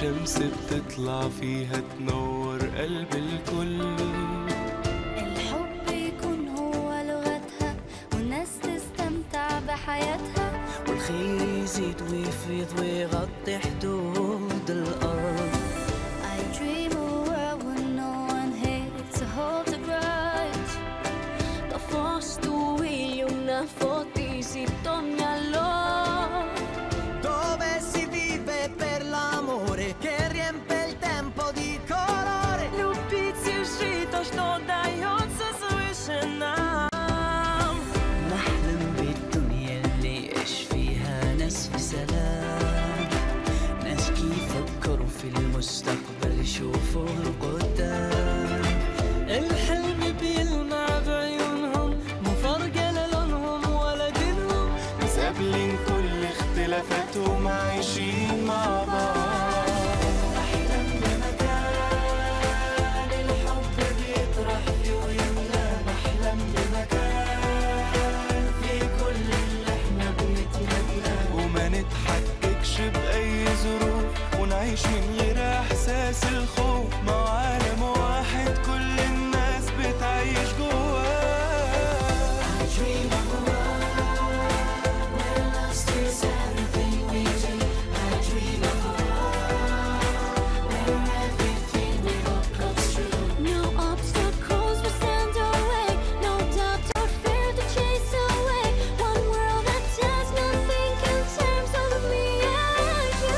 شمس بتطلع فيها تنور قلب الكل الحب يكون هو لغتها والناس تستمتع بحياتها والخير يزيد ويفيض ويغطي حدود الأرض I dream a world where no one hates to hold a grudge Da fosto io una fotisi torni allora Dove si vive per l'amore che riempie il tempo di colore Любить и жить то, что дается свыше нам نحلم بالدنيا اللي يعيش فيها ناس في سلام ناس كيف فكروا في المستقبل يشوفوا القدام الحلم بيلمع بعيونهم مو فرقة للونهم ولا دينهم بس قابلين كل اختلافاتهم عايشين مع بعض نحلم بمكان الحب بيطرح فيه ويملى نحلم بمكان في كل اللي احنا بنتمناه وما نتحككش بأي ظروف ونعيش من غير إحساس الخوف مع عالم واحد كل الناس بتعيش جواه I dream of a world where love steers everything we do. I dream of a world where everything we hope comes true. No obstacles will stand our way No doubt or fear to chase away One world that does not think in terms of me and you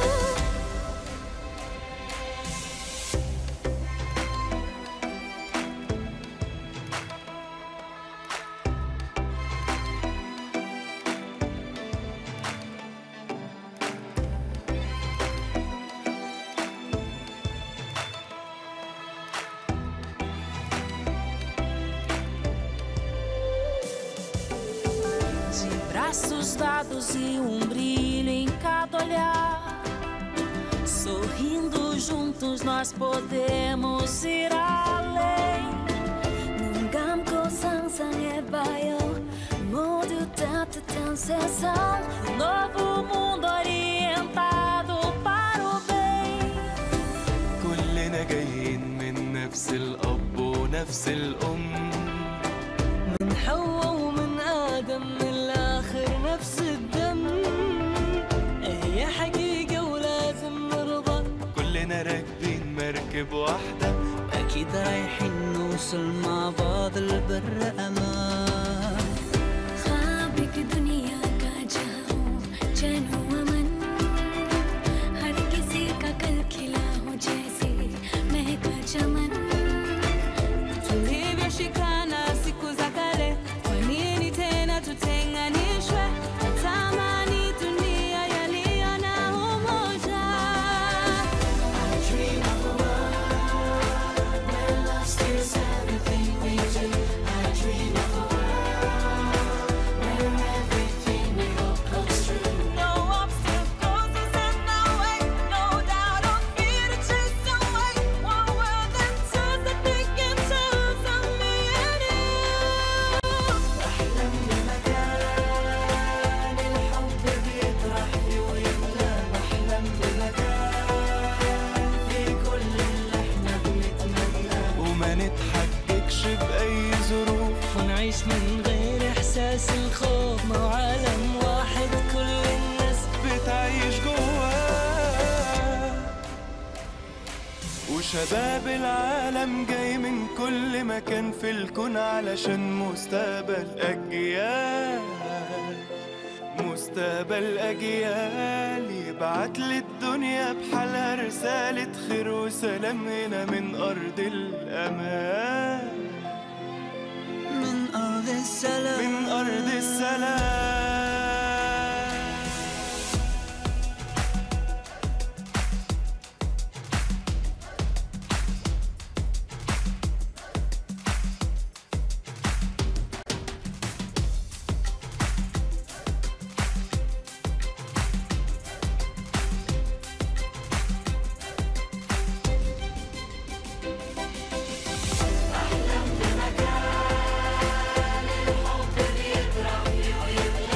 De braços dados e um brilho em cada olhar. Sorrindo juntos nós podemos ir além. 눈 감고 상상해봐요 모두 따뜻한 세상 Um novo mundo orientado para o bem. كلنا جايين من نفس الأب ونفس الأم من حواء ومن آدم من الآخر نفس الدم هي حقيقة ولازم نرضى كلنا راكبين مركب واحدة أكيد رايحين نوصل مع بعض البر أمان ख्वाब एक दुनिया का जहाँ हो चैन हो अमन हर किसी का कल खिला हो जैसे महका चमन tulivyoshikana siku za kale, kwa nini tena tutenganishwe? Tamani dunia yaliyo na umoja. I dream of a world where love steers everything we do. I dream of a world where everything we hope comes true. No obstacles will stand our way, no doubt or fear to chase away. One world that does the think in terms of me and you. أحلم بمكان الحب بيطرح فيه ويملى نحلم بمكان في كل اللي احنا بنتمناه وما نتحككش بأي ظروف ونعيش من غير إحساس الخوف مع عالم واحد كل الناس بتعيش جواه وشباب العالم جاي من كل مكان في الكون علشان مستقبل أجيال مستقبل أجيال يبعت للدنيا بحالها رسالة خير وسلام هنا من أرض الأمان من أرض السلام من أرض السلام الحب بيطرح فيه ويملى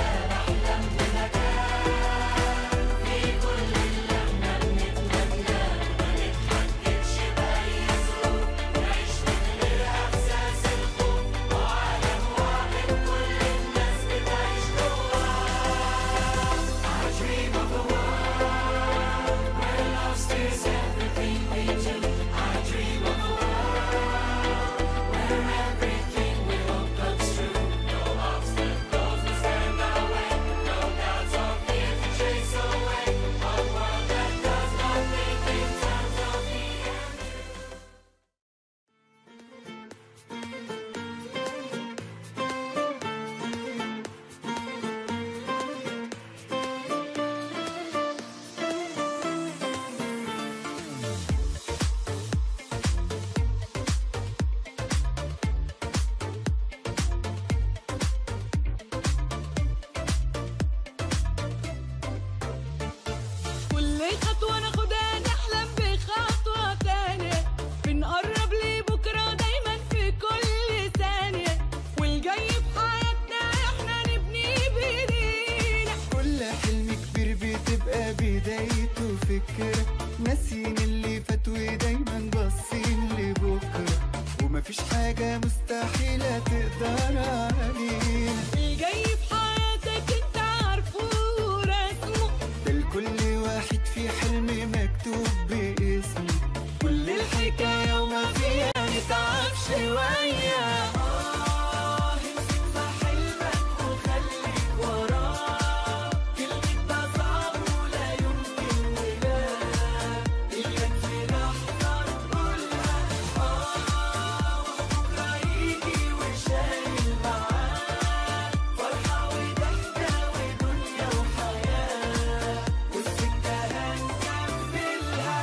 ناسين اللي فات ودايما باصين لبكرة ومفيش حاجة مستحيلة تقدر علينا الجاي في حياتك انت عارفه ورسمه ده لكل واحد في حلم مكتوب باسمه كل الحكاية وما فيها نتعب شوية آه امسك في حلمك وخليك وراه كلمة ده صعب ولا يمكن ولا إياك في لحظة تقولها آه وبكرة يجي وشايل معاه فرحة وضحكة ودنيا وحياة والسكة هنكملها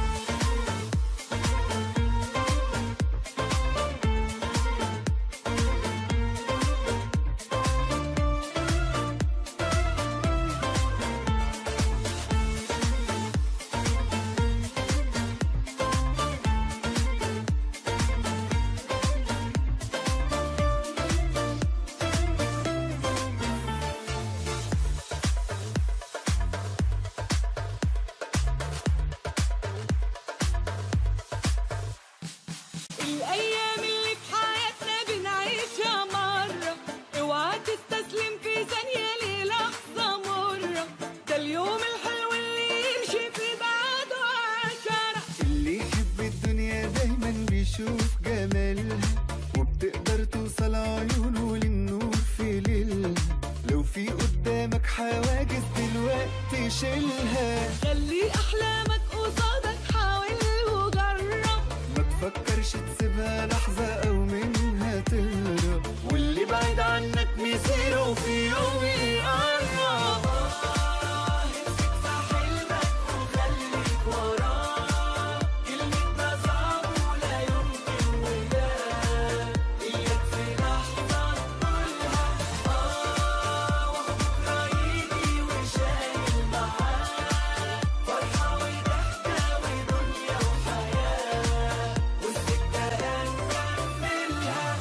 الايام اللي في حياتنا بنعيشها مره اوعى تستسلم في ثانيه للحظه مره ده اليوم الحلو اللي يمشي في بعده عشره اللي يحب الدنيا دايما بيشوف جمالها وبتقدر توصل عيونه للنور في ليلها لو في قدامك حواجز دلوقتي شيلها خلي احلامك قصادك حاول وجرب ما تفكرش تسيبها لحظة أو منها تهرب واللي بعيد عنك مصيره في يوم يقرب امسك في حلمك وخليك وراه كلمة ده صعب ولا يمكن ولا إياك في لحظة تقولها آه وبكرة يجي وشايل معاه فرحة وضحكة ودنيا وحياة والسكة هنكملها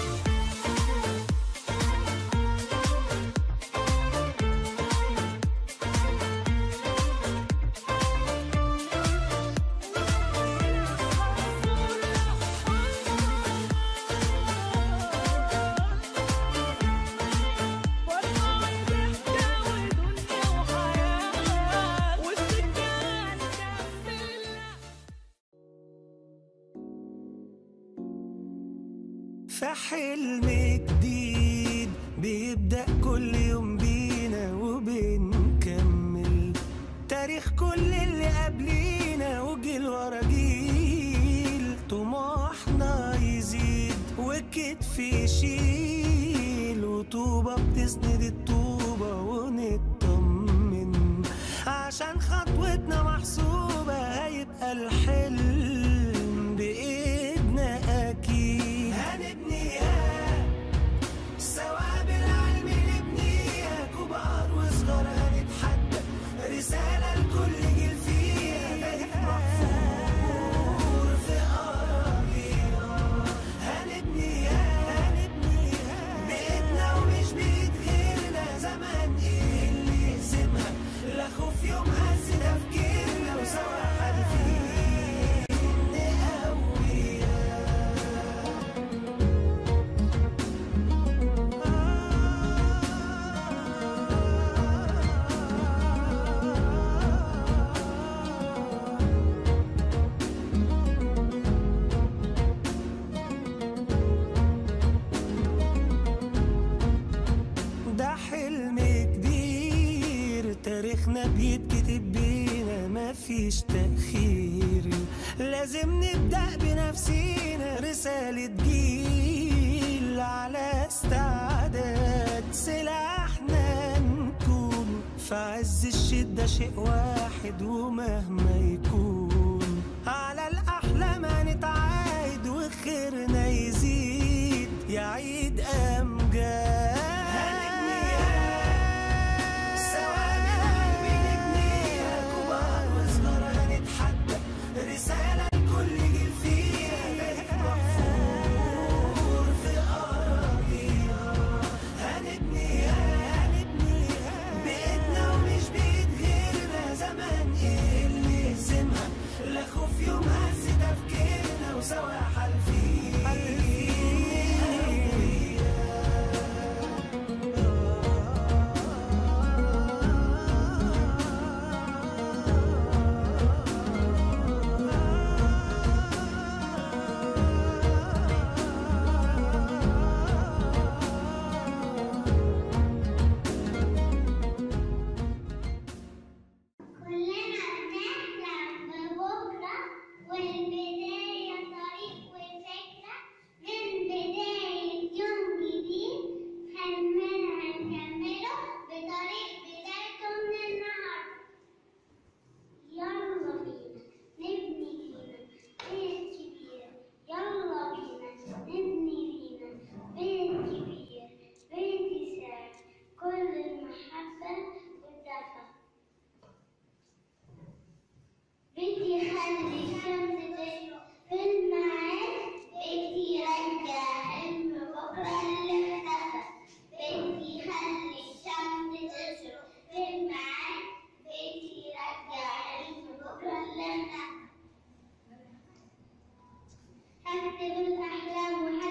فحلم جديد بيبدأ كل يوم بينا وبنكمل تاريخ كل اللي قبلينا وجيل ورا جيل طموحنا يزيد وكتف يشيل وطوبة بتسند الطوبة ونطمن عشان خطوتنا محسوبة هيبقى الحلم بإيدنا أكيد هنبنيها سوا بالعلم نبنيها كبار وصغار هنتحدى رسالة لكل جيل فيها تاريخ محفور في أراضينا هنبنيها هنبنيها بإيدنا ومش بإيد غيرنا زمان إيه اللي يهزمها لا خوف يوم هز تفكيرنا وسوا حالفين نقويها ده حلم كبير تاريخنا بيتكتب بينا مفيش تأخير لازم نبدأ بنفسينا رسالة جيل على استعداد سلاحنا نكون في عز الشدة شيء واحد ومهما يكون على الأحلام هنتعايد وخيرنا يزيد يعيد أمجاد سوا بنبنيها كبار وصغار هنتحدى رسالة لكل جيل فيها تاريخ محفور في أراضينا هنبنيها هنبنيها بإيدنا ومش بإيد غيرنا زمان إيه اللي يهزمها أكتب الأحلام